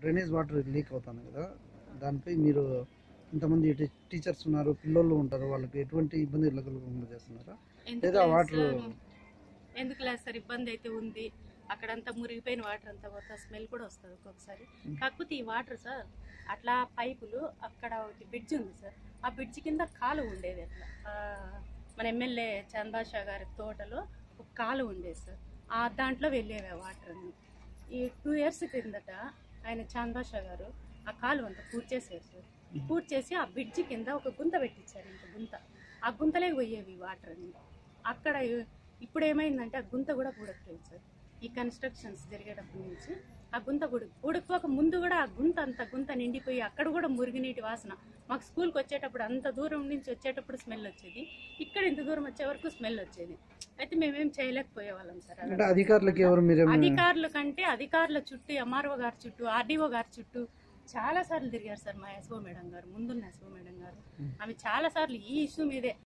Drainage water leak అవుతుంది కదా దానిపై మీరు ఇంతమంది టీ- టీచర్స్ ఉన్నారు పిల్లలు ఉంటారు వాళ్ళకి ఎటువంటి ఇబ్బంది కలగకుండా చేస్తున్నారా ఎందుకు లేదా లేదు వాటర్ సార్? ఎందుకు లేదు సార్ ఇబ్బంది అయితే ఉంది అక్కడంతా మురిగిపోయిన వాటర్ అంతా పోతా స్మెల్ కూడా వస్తుంది ఒక్కొక్కసారి కాకపోతే ఈ వాటర్ సార్ అట్లా పైపులు అక్కడ ఒకటి బ్రిడ్జ్ ఉంది సార్ ఆ బ్రిడ్జ్ కింద కాలువ ఉండేది అట్లా ఆ, మన ఎమ్మెల్యే చందాషా గారి తోటలో ఒక కాలువ ఉండేది సార్ ఆ దాంట్లో వెళ్ళేవి ఆ వాటర్ అన్ని ఈ టూ ఇయర్స్ క్రిందట ఆయన చందాషా గారు ఆ కాలువ అంతా పూర్తి చేశారు సార్ పూర్తి చేసి ఆ బ్రిడ్జ్ కింద ఒక గుంత పెట్టించారు ఇంక గుంత ఆ గుంతలోకి పోయేవి వాటర్ అన్ని అక్కడ ఇప్పుడు ఏమైందంటే ఆ గుంత కూడా పూడకపోయింది సార్ ఈ కన్స్ట్రక్షన్స్ జరిగేటప్పటి నుంచి ఆ గుంత కూడా పూడకపోక ముందు కూడా ఆ గుంత అంత గుంత నిండిపోయి అక్కడ కూడా మురుగునీటి వాసన మాకు స్కూల్కి వచ్చేటప్పుడు అంత దూరం నుంచి వచ్చేటప్పుడు స్మెల్ వచ్చేది ఇక్కడ ఇంత దూరం వచ్చే వరకు స్మెల్ వచ్చేది అయితే మేమేం చేయలేకపోయే వాళ్ళం సార్ అంటే అదంతా. అధికారులకి ఎవరు మీరు అధికారుల కంటే అధికారుల చుట్టూ ఎంఆర్ఓ గారి చుట్టూ ఆర్డీఓ గారి చుట్టూ చాలా సార్లు తిరిగారు సార్ మా ఎస్ఓ మేడం గారు ముందున్న ఎస్ఓ మేడం గారు ఆమె చాలా సార్లు ఈ ఇష్యూ మీదే